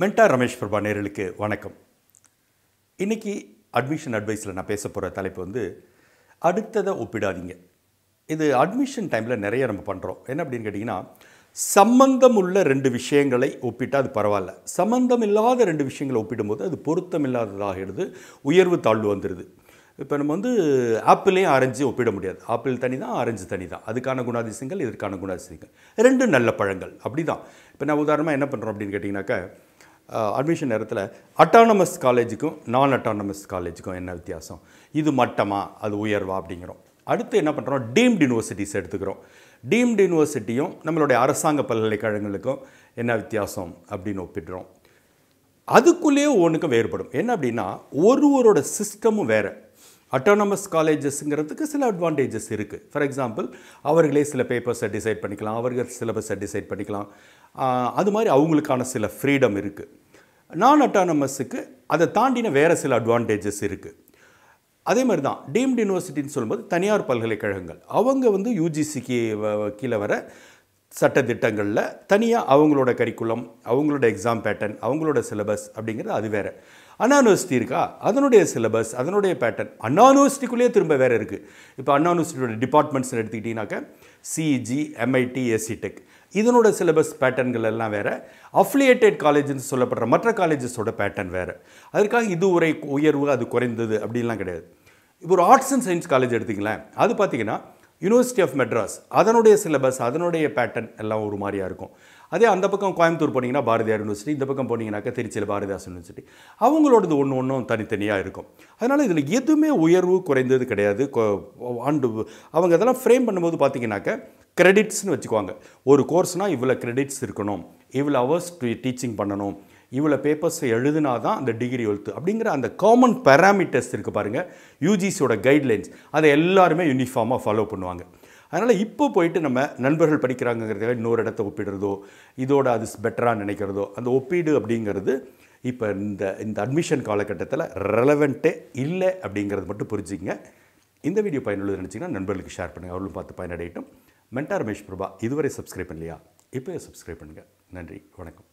மென்டா ரமேஷ் பிரபா நேர்களுக்கு வணக்கம் இன்னைக்கு அட்மிஷன் அட்வைஸில் நான் பேச போகிற தலைப்பு வந்து அடுத்ததை ஒப்பிடாதீங்க இது அட்மிஷன் டைமில் நிறைய நம்ம பண்ணுறோம் என்ன அப்படின்னு கேட்டிங்கன்னா சம்பந்தம் உள்ள ரெண்டு விஷயங்களை ஒப்பிட்டா அது பரவாயில்ல சம்பந்தம் இல்லாத ரெண்டு விஷயங்களை ஒப்பிடும்போது அது பொருத்தம் இல்லாததாகிடுது உயர்வு தாழ்வு வந்துடுது இப்போ நம்ம வந்து ஆப்பிளையும் ஆரஞ்சு ஒப்பிட முடியாது ஆப்பிள் தனி தான் ஆரஞ்சு தனி தான் அதுக்கான குணாதிசயங்கள் இதற்கான குணாதிசயங்கள் ரெண்டு நல்ல பழங்கள் அப்படி தான் இப்போ நான் உதாரணமாக என்ன பண்ணுறோம் அப்படின்னு கேட்டிங்கனாக்கா அட்மிஷன் நேரத்தில் அட்டானமஸ் காலேஜுக்கும் நான் அட்டானமஸ் காலேஜுக்கும் என்ன வித்தியாசம் இது மட்டமா அது உயர்வா அப்படிங்கிறோம் அடுத்து என்ன பண்ணுறோம் டீம்டு யூனிவர்சிட்டிஸ் எடுத்துக்கிறோம் டீம்டு யூனிவர்சிட்டியும் நம்மளுடைய அரசாங்க பல்கலைக்கழகங்களுக்கும் என்ன வித்தியாசம் அப்படின்னு ஒப்பிடுறோம் அதுக்குள்ளேயே ஒன்றுக்கும் வேறுபடும் என்ன அப்படின்னா ஒருவரோட சிஸ்டமும் வேறு அட்டானமஸ் காலேஜஸ்ங்கிறதுக்கு சில அட்வான்டேஜஸ் இருக்குது ஃபார் எக்ஸாம்பிள் அவர்களே சில பேப்பர்ஸை டிசைட் பண்ணிக்கலாம் அவர்கள் சிலபஸை டிசைட் பண்ணிக்கலாம் ஆஹ் அது மாதிரி அவங்களுக்கான சில ஃப்ரீடம் இருக்குது நான் அட்டானமஸுக்கு அதை தாண்டின வேறு சில அட்வான்டேஜஸ் இருக்குது அதே மாதிரி தான் டீம்டு யூனிவர்சிட்டின்னு சொல்லும்போது தனியார் பல்கலைக்கழகங்கள் அவங்க வந்து யூஜிசிக்கு கீழே வர சட்டத்திட்டங்களில் தனியாக அவங்களோட கரிக்குலம் அவங்களோட எக்ஸாம் பேட்டர்ன் அவங்களோட சிலபஸ் அப்படிங்கிறது அது வேறு அண்ணா யூனிவர்சிட்டி இருக்கா அதனுடைய சிலபஸ் அதனுடைய பேட்டர்ன் அண்ணா யூனிவர்சிட்டிக்குள்ளேயே திரும்ப வேறு இருக்குது இப்போ அண்ணா யூனிவர்சிட்டியோட டிபார்ட்மெண்ட்ஸ் எடுத்துக்கிட்டிங்கனாக்கா சிஇஜி எம்ஐடி எஸ்சிடெக் இதனோட சிலபஸ் பேட்டர்ன்கள் எல்லாம் வேறு அஃபிலியேட்டட் காலேஜ்னு சொல்லப்படுற மற்ற காலேஜஸோட பேட்டர்ன் வேறு அதற்காக இது உரை உயர்வு அது குறைந்தது அப்படின்லாம் கிடையாது இப்போ ஒரு ஆர்ட்ஸ் அண்ட் சயின்ஸ் காலேஜ் எடுத்திங்களேன் அது பார்த்தீங்கன்னா யூனிவர்சிட்டி ஆஃப் மெட்ராஸ் அதனுடைய சிலபஸ் அதனுடைய பேட்டர்ன் எல்லாம் ஒரு மாதிரியாக இருக்கும் அதே அந்த பக்கம் கோயம்புத்தூர் போனீங்கன்னா பாரதியார் யூனிவர்சிட்டி இந்த பக்கம் போனீங்கன்னாக்கா திருச்சியில் பாரதிதாசன் யூனிவர்சிட்டி அவங்களோடது ஒன்று ஒன்றும் தனித்தனியாக இருக்கும் அதனால் இதில் எதுவுமே உயர்வு குறைந்தது கிடையாது கொ- ஆண்டு அவங்க அதெல்லாம் ஃப்ரேம் பண்ணும்போது பார்த்தீங்கன்னாக்கா கிரெடிட்ஸ்னு வச்சுக்குவாங்க ஒரு கோர்ஸ்னால் இவ்வளோ கிரெடிட்ஸ் இருக்கணும் இவ்வளோ ஹவர்ஸ் டீச்சிங் பண்ணணும் இவ்வளோ பேப்பர்ஸ் எழுதுனா தான் அந்த டிகிரி ஒழுத்து அப்படிங்கிற அந்த காமன் பேராமீட்டர்ஸ் இருக்குது பாருங்கள் யூஜிசியோட கைட்லைன்ஸ் அதை எல்லாருமே யூனிஃபார்மாக ஃபாலோ பண்ணுவாங்க அதனால் இப்போ போயிட்டு நம்ம நண்பர்கள் படிக்கிறாங்கிறதுக்காக இன்னொரு இடத்த ஒப்பிடுறதோ இதோட அது பெட்டராக நினைக்கிறதோ அந்த ஒப்பீடு அப்படிங்கிறது இப்போ இந்த இந்த அட்மிஷன் காலகட்டத்தில் ரெலவெண்ட்டே இல்லை அப்படிங்கிறது மட்டும் புரிஞ்சுங்க இந்த வீடியோ பயனுள்ளது நினச்சிங்கன்னா நண்பர்களுக்கு ஷேர் பண்ணுங்கள் அவர்களும் பார்த்து பயனடையட்டும் மென்டா ரமேஷ் பிரபா இதுவரை சப்ஸ்கிரைப் பண்ணலையா இப்போ சப்ஸ்கிரைப் பண்ணுங்கள் நன்றி வணக்கம்